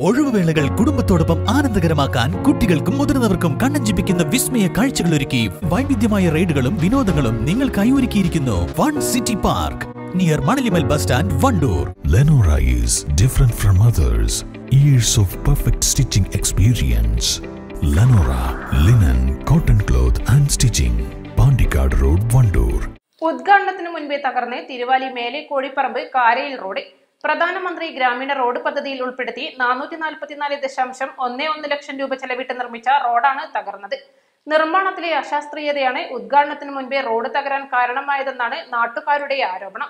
ഒഴിവുവേളകൾ കുടുംബത്തോടൊപ്പം ആനന്ദകരമാക്കാൻ കുട്ടികൾക്കും മുതിർന്നവർക്കും കണ്ണഞ്ചിപ്പിക്കുന്ന വിസ്മയ കാഴ്ചകൾ ഒരുക്കി വൈവിധ്യമായ റൈഡുകളും വിനോദങ്ങളും നിങ്ങൾക്കായി ഒരുക്കിയിരിക്കുന്നു വൺ സിറ്റി പാർക്ക് നിയർ മണലിമൽ bus stand Wandoor Lenora is different from others. Years of perfect stitching experience. Lenora linen, cotton cloth and stitching. Pandikad Road, Vandoor. ഉദ്ഘാടനത്തിന് മുൻപേ തകർന്ന് തിരുവാലി മേലെ കോഴിപ്പറമ്പ് കാരയിൽ റോഡ് പ്രധാനമന്ത്രി ഗ്രാമീണ റോഡ് പദ്ധതിയിൽ ഉൾപ്പെടുത്തി നാനൂറ്റി നാൽപ്പത്തിനാല് ദശാംശം ഒന്ന് ഒന്ന് ലക്ഷം രൂപ ചെലവിട്ട് നിർമ്മിച്ച റോഡാണ് തകർന്നത് നിർമ്മാണത്തിലെ അശാസ്ത്രീയതയാണ് ഉദ്ഘാടനത്തിന് മുൻപേ റോഡ് തകരാൻ കാരണമായതെന്നാണ് നാട്ടുകാരുടെ ആരോപണം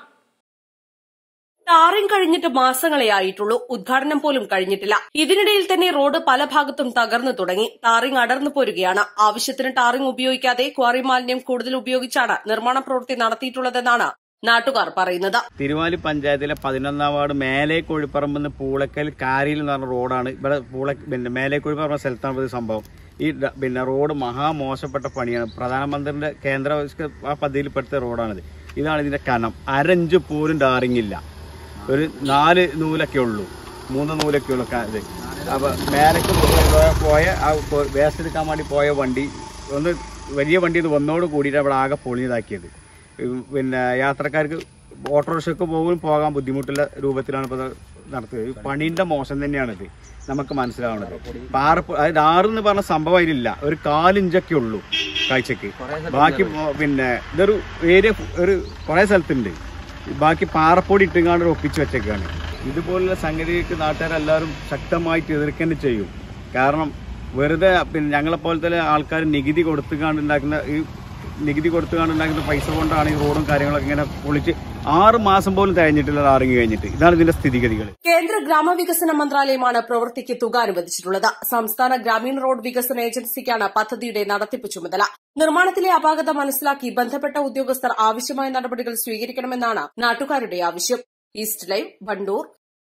ടാറിംഗ് കഴിഞ്ഞിട്ട് മാസങ്ങളെ ആയിട്ടുള്ളൂ ഉദ്ഘാടനം പോലും കഴിഞ്ഞിട്ടില്ല ഇതിനിടയിൽ തന്നെ റോഡ് പല ഭാഗത്തും തകർന്നു തുടങ്ങി ടാറിംഗ് അടർന്നു പോരുകയാണ് ആവശ്യത്തിന് ടാറിംഗ് ഉപയോഗിക്കാതെ ക്വാറി മാലിന്യം കൂടുതൽ ഉപയോഗിച്ചാണ് നിർമ്മാണ പ്രവൃത്തി നടത്തിയിട്ടുള്ളതെന്നാണ് നാട്ടുകാർ പറയുന്നത് തിരുവാലി പഞ്ചായത്തിലെ പതിനൊന്നാം വാർഡ് മേലെ കോഴിപ്പറമ്പ് നിന്ന് പൂളക്കൽ കാരിയിൽ എന്ന് പറഞ്ഞ റോഡാണ് ഇവിടെ പൂള പിന്നെ മേലെ കോഴിപ്പറമ്പ് സ്ഥലത്താണ് ഇത് സംഭവം ഈ ഡ- പിന്നെ റോഡ് മഹാമോശപ്പെട്ട പണിയാണ് പ്രധാനമന്ത്രിന്റെ കേന്ദ്ര ആ പദ്ധതിയിൽപ്പെടുത്ത റോഡാണിത് ഇതാണ് ഇതിന്റെ കനം അരഞ്ച് പോലും ഡാറിങ്ങില്ല ഒരു നാല് നൂലൊക്കെ ഉള്ളൂ മൂന്ന് നൂലൊക്കെ ഉള്ളൂ ക- ഇത് അപ്പൊ മേലേക്ക് പോയ- പോയ ആ വേസ്റ്റ് എടുക്കാൻ വേണ്ടി പോയ വണ്ടി ഒന്ന് വലിയ വണ്ടി ഇത് വന്നോട് കൂടിയിട്ട് അവിടെ ആകെ പൊളിഞ്ഞതാക്കിയത് ഉം, പിന്നെ യാത്രക്കാർക്ക് ഓട്ടോറിക്ഷയ്ക്ക് പോകും പോകാൻ ബുദ്ധിമുട്ടുള്ള രൂപത്തിലാണ് ഇപ്പോൾ നടത്തുന്നത് ഈ പണീന്റെ മോശം തന്നെയാണിത് നമുക്ക് മനസ്സിലാവുന്നത് പാറ അതായത് ആറെന്ന് പറഞ്ഞ സംഭവം അതിലില്ല ഒരു കാലിഞ്ചൊക്കെ ഉള്ളൂ കാഴ്ചക്ക് ബാക്കി മോ- പിന്നെ ഇതൊരു ഏരിയ ഒരു കുറേ സ്ഥലത്തുണ്ട് ബാക്കി പാറപ്പൊടി ഇട്ടുങ്ങാണ്ട് ഒപ്പിച്ച് വെച്ചേക്കാണ് ഇതുപോലുള്ള സംഗതിക്ക് നാട്ടുകാരെല്ലാവരും ശക്തമായിട്ട് എതിർക്കന്നെ ചെയ്യും കാരണം വെറുതെ പിന്നെ ഞങ്ങളെ പോലത്തെ ആൾക്കാർ നികുതി കൊടുത്തുകാണ്ട് ഉണ്ടാക്കുന്ന ഈ നികുതി കൊടുത്തുകാണ്ട് ഉണ്ടാക്കുന്ന പൈസ കൊണ്ടാണ് ഈ റോഡും കാര്യങ്ങളൊക്കെ ഇങ്ങനെ പൊളിച്ച് ആറ് മാസം പോലും കഴിഞ്ഞിട്ടില്ല ഇറങ്ങി കഴിഞ്ഞിട്ട് ഇതാണ് ഇതിന്റെ സ്ഥിതിഗതികൾ കേന്ദ്ര ഗ്രാമവികസന മന്ത്രാലയമാണ് പ്രവൃത്തിക്ക് തുക അനുവദിച്ചിട്ടുള്ളത് സംസ്ഥാന ഗ്രാമീണ റോഡ് വികസന ഏജൻസിക്കാണ് പദ്ധതിയുടെ നടത്തിപ്പ് ചുമതല നിർമ്മാണത്തിലെ അപാകത മനസ്സിലാക്കി ബന്ധപ്പെട്ട ഉദ്യോഗസ്ഥർ ആവശ്യമായ നടപടികൾ സ്വീകരിക്കണമെന്നാണ് നാട്ടുകാരുടെ ആവശ്യം ഈസ്റ്റ് ലൈവ് വണ്ടൂർ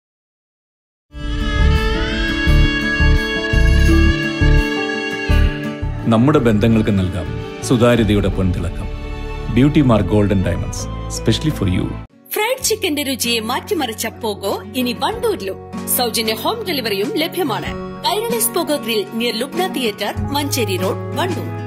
നമ്മുടെ ബന്ധങ്ങൾക്ക് നൽകാം സുതാര്യതയുടെ പൊൻതിളക്കം beauty mark golden diamonds specially for you fried ചിക്കന്റെ രുചിയെ മാറ്റിമറിച്ച പോകോ ഇനി വണ്ടൂരിലും സൗജന്യ ഹോം ഡെലിവറിയും ലഭ്യമാണ് കൈരളിസ് പോകോ grill near Lubna theatre Manjeri road Wandoor